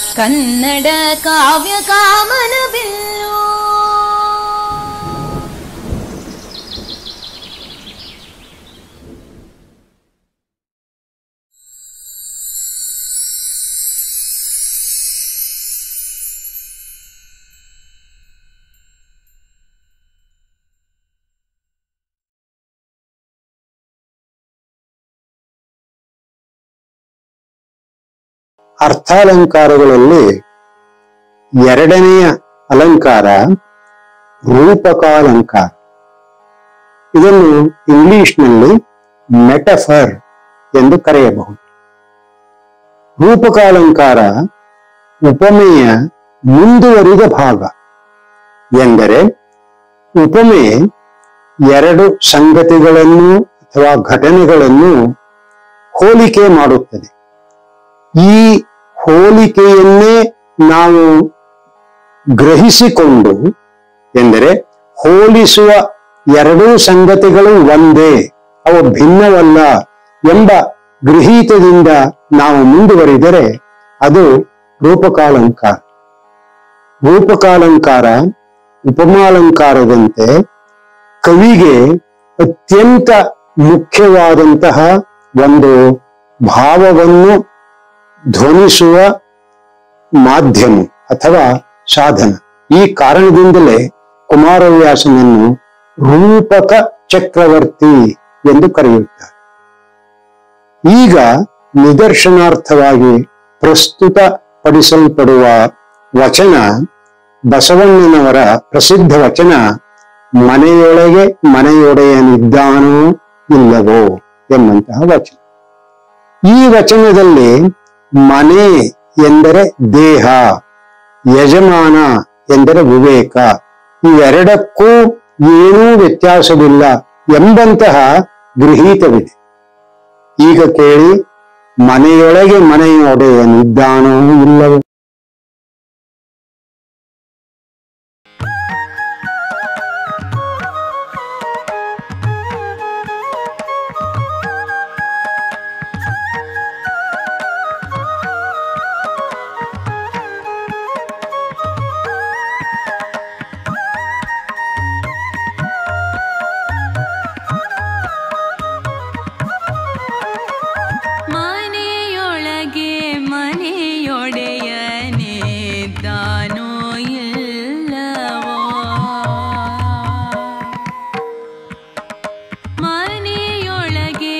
ಕನ್ನಡ ಕಾವ್ಯ ಕಾಮನ ಬಿಲ್ಲು ಅರ್ಥಾಲಂಕಾರಗಳಲ್ಲಿ ಎರಡನೆಯ ಅಲಂಕಾರ ರೂಪಕಾಲಂಕಾರ ಇದನ್ನು ಇಂಗ್ಲಿಷ್ನಲ್ಲಿ ಮೆಟಫರ್ ಎಂದು ಕರೆಯಬಹುದು ರೂಪಕಾಲಂಕಾರ ಉಪಮೆಯ ಮುಂದುವರಿದ ಭಾಗ ಎಂದರೆ ಉಪಮೆ ಎರಡು ಸಂಗತಿಗಳನ್ನು ಅಥವಾ ಘಟನೆಗಳನ್ನು ಹೋಲಿಕೆ ಮಾಡುತ್ತದೆ ಈ ಹೋಲಿಕೆಯನ್ನೇ ನಾವು ಗ್ರಹಿಸಿಕೊಂಡು ಎಂದರೆ ಹೋಲಿಸುವ ಎರಡೂ ಸಂಗತಿಗಳು ಒಂದೇ ಅವು ಭಿನ್ನವಲ್ಲ ಎಂಬ ಗೃಹೀತದಿಂದ ನಾವು ಮುಂದುವರಿದರೆ ಅದು ರೂಪಕಾಲಂಕಾರ ರೂಪಕಾಲಂಕಾರ ಉಪಮಾಲಂಕಾರದಂತೆ ಕವಿಗೆ ಅತ್ಯಂತ ಮುಖ್ಯವಾದಂತಹ ಒಂದು ಭಾವವನ್ನು ಧ್ವನಿಸುವ ಮಾಧ್ಯಮ ಅಥವಾ ಸಾಧನ ಈ ಕಾರಣದಿಂದಲೇ ಕುಮಾರವ್ಯಾಸನನ್ನು ರೂಪಕ ಚಕ್ರವರ್ತಿ ಎಂದು ಕರೆಯುತ್ತಾರೆ ಈಗ ನಿದರ್ಶನಾರ್ಥವಾಗಿ ಪ್ರಸ್ತುತ ಪಡಿಸಲ್ಪಡುವ ವಚನ ಬಸವಣ್ಣನವರ ಪ್ರಸಿದ್ಧ ವಚನ ಮನೆಯೊಳಗೆ ಮನೆಯೊಡೆಯನಿದ್ದಾನೋ ಇಲ್ಲವೋ ಎಂಬಂತಹ ವಚನ ಈ ವಚನದಲ್ಲಿ ಮನೆ ಎಂದರೆ ದೇಹ ಯಜಮಾನ ಎಂದರೆ ವಿವೇಕ ಇವೆರಡಕ್ಕೂ ಏನೂ ವ್ಯತ್ಯಾಸವಿಲ್ಲ ಎಂಬಂತಹ ಗೃಹೀತವಿದೆ ಈಗ ಕೇಳಿ ಮನೆಯೊಳಗೆ ಮನೆಯೊಡೆಯನಿದ್ದಾನೋ ಇಲ್ಲವೋ ಮನೆಯೊಳಗೆ ಮನೆಯೊಡೆಯನಿದ್ದಾನೋ ಇಲ್ಲವೋ ಮನೆಯೊಳಗೆ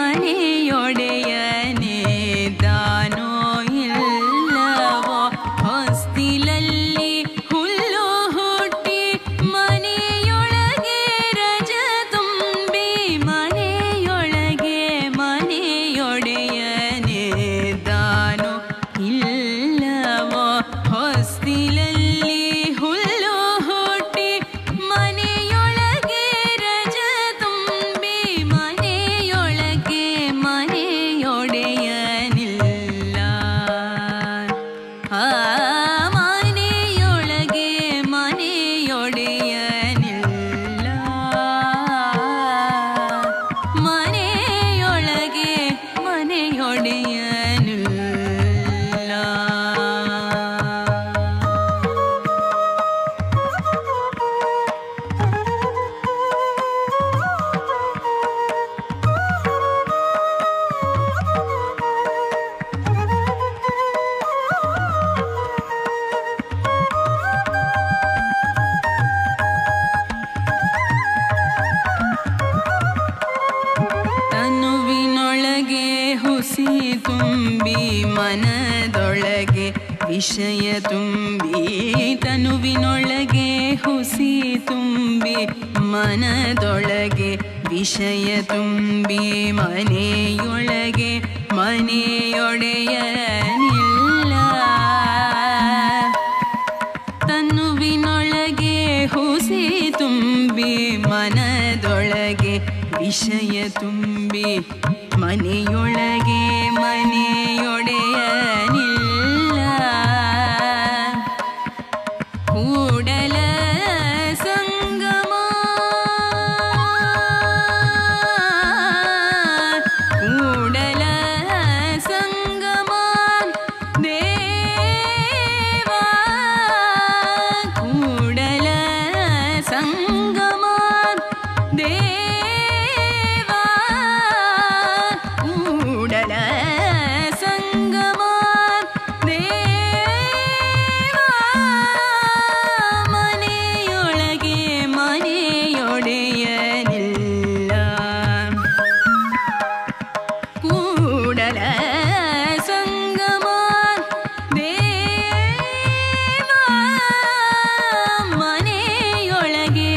ಮನೆಯೊಡೆಯನಿದ್ದಾನೋ ಇಲ್ಲವೋ ಹೊಸ್ತಿಲಲ್ಲಿ ಹುಲ್ಲು ಹುಟ್ಟಿ ಮನೆಯೊಳಗೆ ರಜ ತುಂಬಿ ಮನೆಯೊಳಗೆ ಮನೆಯೊಡೆಯನಿದ್ದಾನೋ ಇಲ್ಲವೋ ಹೊಸ್ತಿಲಲ್ಲಿ ಹುಲ್ಲು ಹುಟ್ಟಿ ಮನೆಯೊಳಗೆ ರಜ ತುಂಬಿ ಮನೆಯೊಳಗೆ ಮನೆಯೊಡೆಯನಿಲ್ಲ ಆ ಮನೆಯೊಳಗೆ ಮನೆಯೊಡೆಯನಿಲ್ಲ ಮನೆಯೊಳಗೆ ಮನೆಯೊಡೆಯನಿಲ್ಲ ತನುವಿನೊಳಗೆ ಹುಸಿ ತುಂಬಿ ಮನದೊಳಗೆ ವಿಷಯ ತುಂಬಿ ತನುವಿನೊಳಗೆ ಹುಸಿ ತುಂಬಿ ಮನದೊಳಗೆ ವಿಷಯ ತುಂಬಿ ಮನೆಯೊಳಗೆ ಮನೆಯೊಡೆಯನಿಲ್ಲ ತನ್ನುವಿನೊಳಗೆ ಹುಸಿ ತುಂಬಿ ಮನದೊಳಗೆ ವಿಷಯ ತುಂಬಿ ಮನೆಯೊಳಗೆ ಮನೆಯೊಡೆಯನಿಲ್ಲ ಕೂಡಲ ಸಂಗಮ ಕೂಡಲ ಸಂಗಮ ದೇವ ದೇವಾ ಕೂಡಲ ಸಂಗಮ ದೇವಾ ಮನೆಯೊಳಗೆ ಮನೆಯೊಡೆಯನಿಲ್ಲ ಕೂಡಲ ಸಂಗಮ ದೇವಾ ಮನೆಯೊಳಗೆ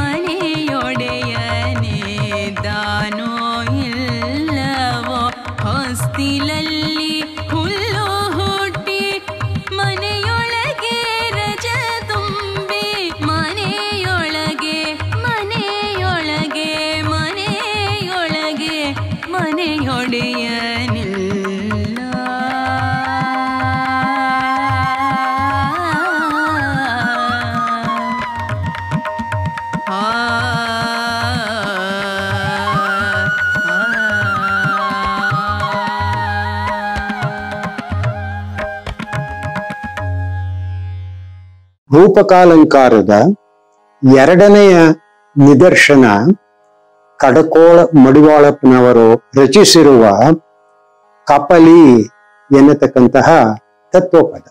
ಮನೆಯೊಡೆಯನೇದಾನೋ ಇಲ್ಲವೋ ಹೊಸ್ತಿಲಲ್ಲಿ ಹುಲ್ಲು ಹುಟ್ಟಿ ಮನೆಯೊಳಗೆ ರಜ ತುಂಬಿ ಮನೆಯೊಳಗೆ ಮನೆಯೊಳಗೆ ಮನೆಯೊಳಗೆ ಮನೆಯೊಡೆಯನಿಲ್ಲ ಆ ರೂಪಕಾಲಂಕಾರದ ಎರಡನೆಯ ನಿದರ್ಶನ ಕಡಕೋಳ ಮಡಿವಾಳಪ್ಪನವರು ರಚಿಸಿರುವ ಕಪಲಿ ಎನ್ನತಕ್ಕಂತಹ ತತ್ವಪದ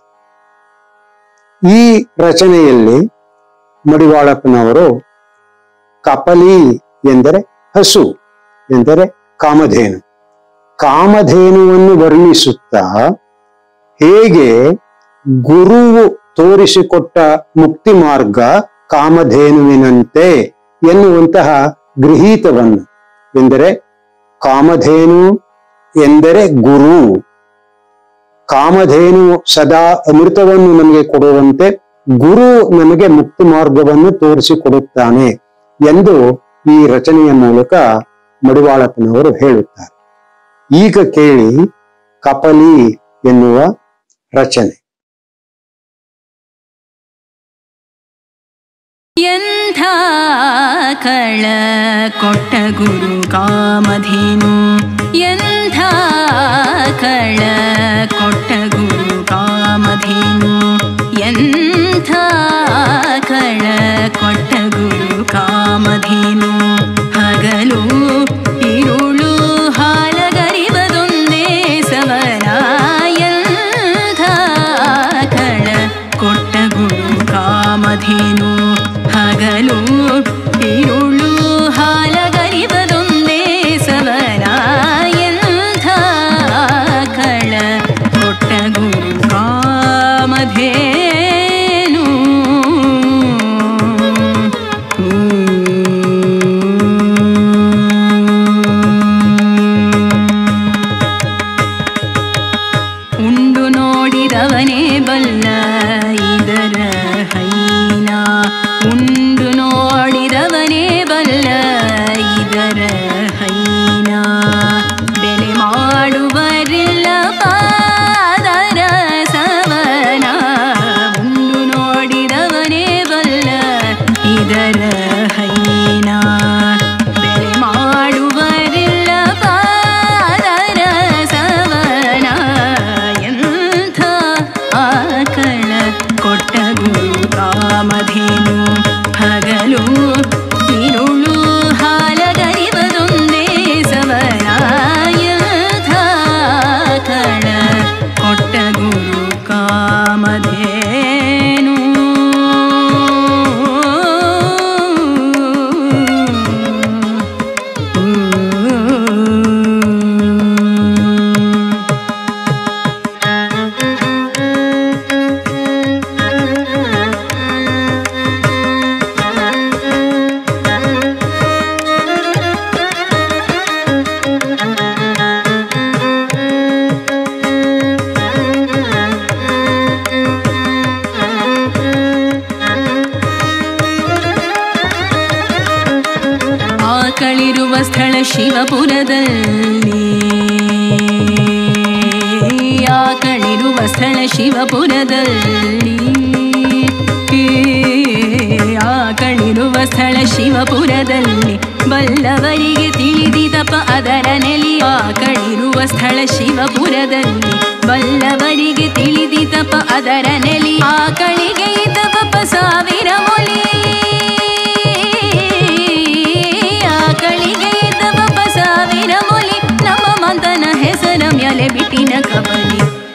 ಈ ರಚನೆಯಲ್ಲಿ ಮಡಿವಾಳಪ್ಪನವರು ಕಪಲಿ ಎಂದರೆ ಹಸು ಎಂದರೆ ಕಾಮಧೇನು ಕಾಮಧೇನುವನ್ನು ವರ್ಣಿಸುತ್ತಾ ಹೇಗೆ ಗುರುವು ತೋರಿಸಿಕೊಟ್ಟ ಮುಕ್ತಿ ಮಾರ್ಗ ಕಾಮಧೇನುವಿನಂತೆ ಎನ್ನುವಂತಹ ಗೃಹೀತವನ್ನು ಎಂದರೆ ಕಾಮಧೇನು ಎಂದರೆ ಗುರು ಕಾಮಧೇನು ಸದಾ ಅಮೃತವನ್ನು ನಮಗೆ ಕೊಡುವಂತೆ ಗುರು ನಮಗೆ ಮುಕ್ತಿ ಮಾರ್ಗವನ್ನು ತೋರಿಸಿಕೊಡುತ್ತಾನೆ ಎಂದು ಈ ರಚನೆಯ ಮೂಲಕ ಮಡಿವಾಳಪ್ಪನವರು ಹೇಳುತ್ತಾರೆ ಈಗ ಕೇಳಿ ಕಪಲಿ ಎನ್ನುವ ರಚನೆ ಎಂಥ ಕಳ ಕೊಟ್ಟ ಗುರು ಕಾಮಧೇನು ಎಂಥ ಕಳ ಕೊಟ್ಟ ಗುರು ಕಾಮಧೇನು ಎಂಥ ಕಳ ಕೊಟ್ಟ ಗುರು ಕಾಮಧೇನು ಹಗಲು ಇರುಳು ಹಾಲಗರಿಬದೊಂದೇ ಸವರ ಎಂಥ ಕಳ ಕೊಟ್ಟ ಗುರು ಕಾಮಧೇನು ಹಗಲು ಇರುಳು ಹಾಲಗರಿಬದೊಂದೇ ಸವರ ಎಂಥ ಕಳ ಕೊಟ್ಟ ಗುರು ಕಾಮಧೇನು ಉಂಡು ನೋಡಿದವನೇ ಬಲ್ಲ ಇದರ ಹೈನ ಉಂಡು ನೋಡಿದವನೇ ಬಲ್ಲ ಇದರ ಹೈನ ಬೆಲೆ ಮಾಡುವರಿಲ್ಲ ಪಾದರ ಸವನ ಉಂಡು ನೋಡಿದವನೇ ಬಲ್ಲ ಇದರ ಹೈನ ಬೆಲೆ ಮಾಡುವರಿಲ್ಲ ಪಾದರ ಸವನ ಎಂಥ ಆಕಳ ಕೊಟ್ಟ ಗುರು ಕಾಮಧೇನು ಹಗಲು ಇರುಳು ಹಾಲಗರಿಬದೊಂದೇ ಸವನ ಎಂಥ ಕಳ ಕೊಟ್ಟ ಗುರು ಕಾಮಧೇನು ಆಕಳಿರುವ ಸ್ಥಳ ಶಿವಪುರದಲ್ಲಿ ಆಕಳಿರುವ ಸ್ಥಳ ಶಿವಪುರದಲ್ಲಿ ಆಕಳಿರುವ ಸ್ಥಳ ಶಿವಪುರದಲ್ಲಿ ಬಲ್ಲವರಿಗೆ ತಿಳಿದಿದಪ ಅದರ ನೆಲಿ ಆಕಳಿರುವ ಸ್ಥಳ ಶಿವಪುರದಲ್ಲಿ ಬಲ್ಲವರಿಗೆ ತಿಳಿದಿದಪ ಅದರ ನೆಲಿ ಆಕಳಿಗೆ ಇದ್ದಪ ಸಾವಿರ ಮೊಲಿ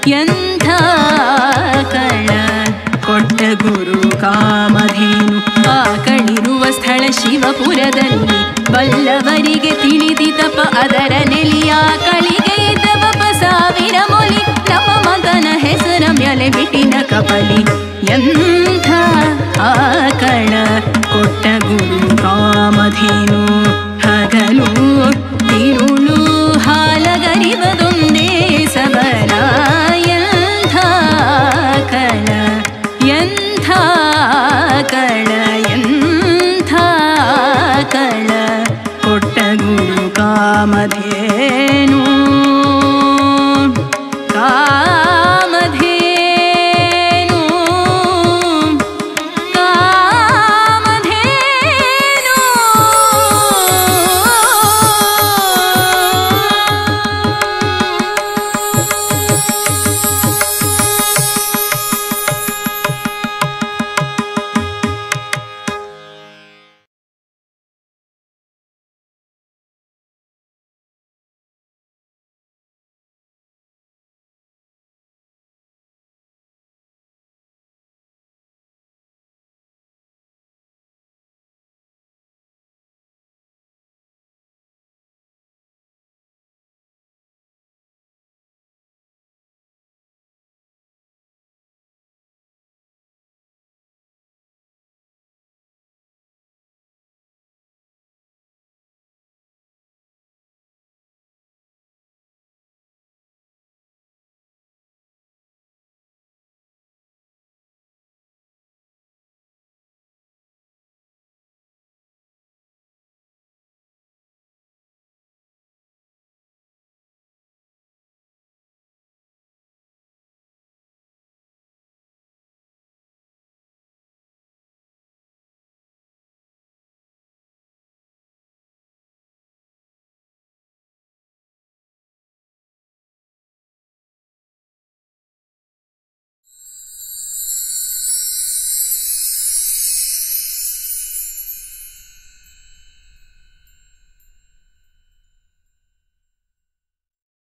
ಎಂಥ ಕಳ ಕೊಟ್ಟ ಗುರು ಕಾಮಧೇನು ಆಕಳಿರುವ ಸ್ಥಳ ಶಿವಪುರದಲ್ಲಿ ಬಲ್ಲವರಿಗೆ ತಿಳಿದಿತಪ ಅದರ ನೆಲಿಯ ಕಳಿಗೆ ಇದ್ದವಪ ಸಾವಿರ ಮೊಲಿ ನಮ್ಮ ಮಗನ ಹೆಸರ ಮ್ಯಾಲೆ ಬಿಟ್ಟಿನ ಕಪಲಿ ಎಂಥ ಆಕಳ ಕೊಟ್ಟ ಗುರು ಕಾಮಧೇನು ಹಗಲು ತಿರುಳು ಹಾಲಗರಿವದೊಂದೇ ಸಬರ ಎಂಥ ಕಳ ಎಂಥ ಕಳ ಎಂಥ ಕಳ ಕೊಟ್ಟ ಗುರು ಕಾಮಧೇನು